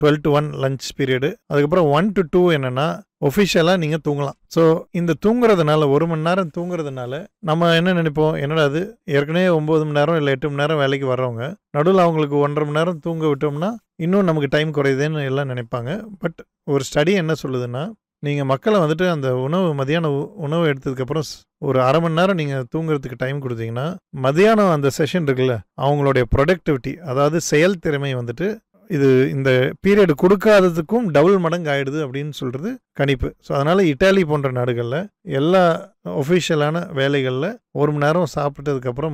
twelve to one lunch period அதுக்கப்புறம் one to two என்னன்னா ஒஃபிஷியலாக நீங்கள் தூங்கலாம் ஸோ இந்த தூங்குறதுனால ஒரு மணி நேரம் தூங்குறதுனால நம்ம என்ன நினைப்போம் என்னடா அது ஏற்கனவே ஒம்பது மணி நேரம் இல்லை எட்டு மணி நேரம் வேலைக்கு வர்றவங்க நடுவில் அவங்களுக்கு ஒன்றரை மணி நேரம் தூங்க விட்டோம்னா இன்னும் நமக்கு டைம் குறையுதுன்னு எல்லாம் நினைப்பாங்க பட் ஒரு ஸ்டடி என்ன சொல்லுதுன்னா நீங்கள் மக்களை வந்துட்டு அந்த உணவு மதியான உ- உணவு எடுத்ததுக்கப்புறம் ஸ்- ஒரு அரை மணி நேரம் நீங்கள் தூங்குறதுக்கு டைம் கொடுத்தீங்கன்னா மதியானம் அந்த செஷன் இருக்குல்ல அவங்களுடைய ப்ரொடக்டிவிட்டி அதாவது செயல்திறமை வந்துட்டு இது இந்த பீரியட் கொடுக்காததுக்கும் டபுள் மடங்கு ஆயிடுது அப்படின்னு சொல்கிறது கணிப்பு ஸோ அதனால் இட்டாலி போன்ற நாடுகளில் எல்லா ஒஃபிஷியலான வேலைகளில் ஒரு மணி நேரம் சாப்பிட்டதுக்கப்புறம்